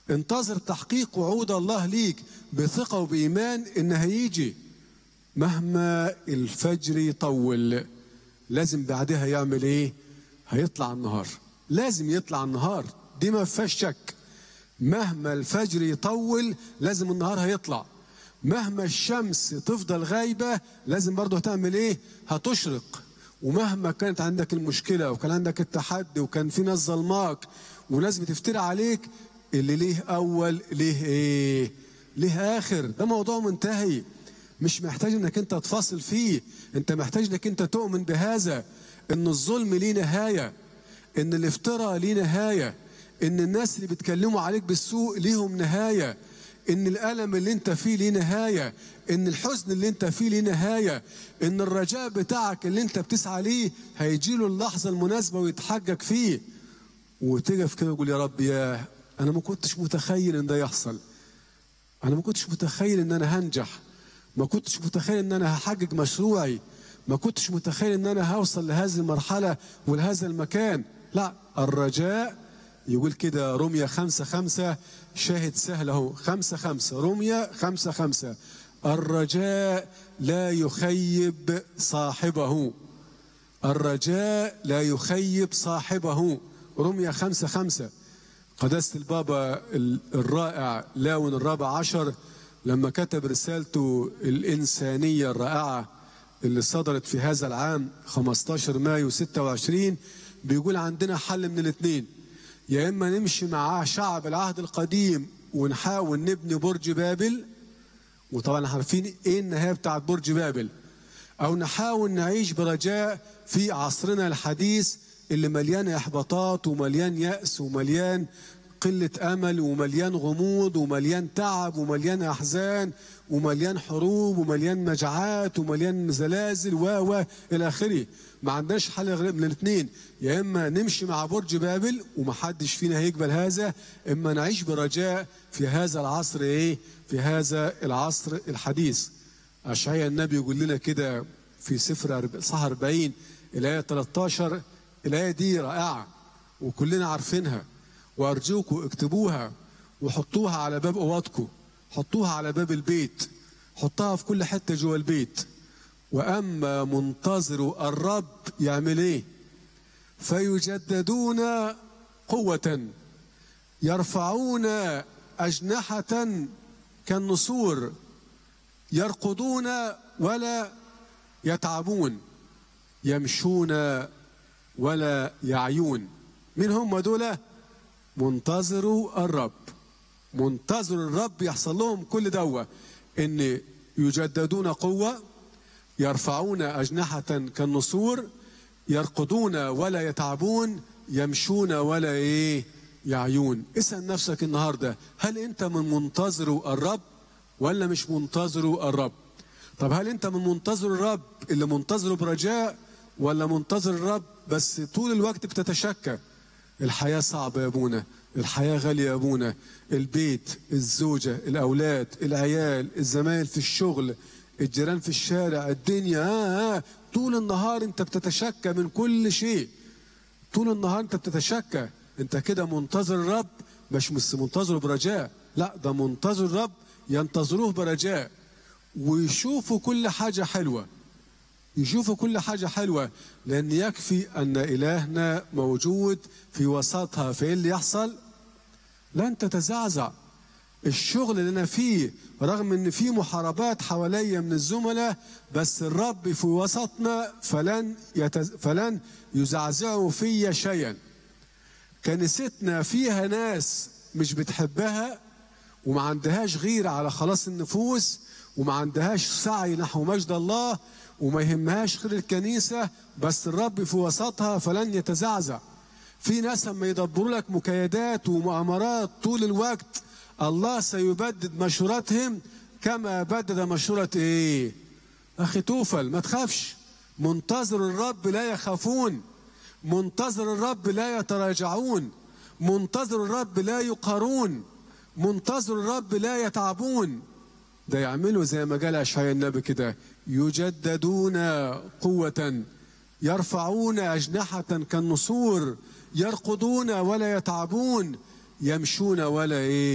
انتظر تحقيق وعود الله ليك بثقة وبإيمان إن هيجي مهما الفجر يطول لازم بعدها يعمل ايه هيطلع النهار لازم يطلع النهار دي ما فيهاش شك مهما الفجر يطول لازم النهار هيطلع مهما الشمس تفضل غايبة لازم برضه هتعمل ايه هتشرق ومهما كانت عندك المشكلة وكان عندك التحدي وكان في ناس ظلماك وناس بتفتري عليك اللي ليه أول ليه ايه ليه آخر ده موضوع منتهي مش محتاج انك انت تفاصل فيه انت محتاج انك انت تؤمن بهذا ان الظلم ليه نهايه ان الافتراء ليه نهايه ان الناس اللي بيتكلموا عليك بالسوء ليهم نهايه ان الالم اللي انت فيه ليه نهايه ان الحزن اللي انت فيه ليه نهايه ان الرجاء بتاعك اللي انت بتسعى ليه هيجي له اللحظه المناسبه ويتحجج فيه وتقف كده وتقول يا رب يا انا ما كنتش متخيل ان ده يحصل انا ما كنتش متخيل ان انا هنجح ما كنتش متخيل ان انا هحقق مشروعي ما كنتش متخيل ان انا هوصل لهذه المرحلة ولهذا المكان لا الرجاء يقول كده رمية خمسة خمسة شاهد سهل اهو خمسة خمسة رمية خمسة خمسة الرجاء لا يخيب صاحبه الرجاء لا يخيب صاحبه رمية خمسة خمسة قداسة البابا الرائع لاون الرابع عشر لما كتب رسالته الإنسانية الرائعة اللي صدرت في هذا العام 15 مايو 26 بيقول عندنا حل من الاثنين يا إما نمشي مع شعب العهد القديم ونحاول نبني برج بابل وطبعا عارفين ايه النهايه بتاعت برج بابل او نحاول نعيش برجاء في عصرنا الحديث اللي مليان احباطات ومليان يأس ومليان قلة أمل ومليان غموض ومليان تعب ومليان أحزان ومليان حروب ومليان مجاعات ومليان زلازل و و إلى آخره ما عندناش حل غير من الاثنين يا إما نمشي مع برج بابل ومحدش فينا هيقبل هذا إما نعيش برجاء في هذا العصر إيه في هذا العصر الحديث أشعياء النبي يقول لنا كده في سفر صح 40 الآية 13 الآية دي رائعة وكلنا عارفينها وارجوكم اكتبوها وحطوها على باب اوضتكم حطوها على باب البيت حطها في كل حته جوه البيت واما منتظر الرب يعمل ايه فيجددون قوه يرفعون اجنحه كالنسور يرقدون ولا يتعبون يمشون ولا يعيون مين هم دول منتظروا الرب منتظر الرب يحصل لهم كل دوا ان يجددون قوة يرفعون أجنحة كالنسور يرقدون ولا يتعبون يمشون ولا ايه يعيون اسأل نفسك النهاردة هل انت من منتظر الرب ولا مش منتظر الرب طب هل انت من منتظر الرب اللي منتظره برجاء ولا منتظر الرب بس طول الوقت بتتشكى الحياة صعبة يا ابونا الحياة غالية يا ابونا البيت الزوجة الأولاد العيال الزمايل في الشغل الجيران في الشارع الدنيا آه آه طول النهار انت بتتشكى من كل شيء طول النهار انت بتتشكى انت كده منتظر الرب مش مش منتظره برجاء لا ده منتظر الرب ينتظروه برجاء ويشوفوا كل حاجة حلوة يشوفوا كل حاجة حلوة لأن يكفي أن إلهنا موجود في وسطها فإيه اللي يحصل لن تتزعزع الشغل اللي أنا فيه رغم أن في محاربات حواليا من الزملاء بس الرب في وسطنا فلن يتز... فلن يزعزعوا في شيئا كنيستنا فيها ناس مش بتحبها وما عندهاش غيرة على خلاص النفوس وما عندهاش سعي نحو مجد الله وما يهمهاش خير الكنيسة بس الرب في وسطها فلن يتزعزع في ناس لما يدبروا لك مكايدات ومؤامرات طول الوقت الله سيبدد مشوراتهم كما بدد مشورة ايه اخي توفل ما تخافش منتظر الرب لا يخافون منتظر الرب لا يتراجعون منتظر الرب لا يقهرون منتظر الرب لا يتعبون ده يعملوا زي ما قال اشعياء النبي كده يجددون قوة يرفعون أجنحة كالنسور يرقدون ولا يتعبون يمشون ولا إيه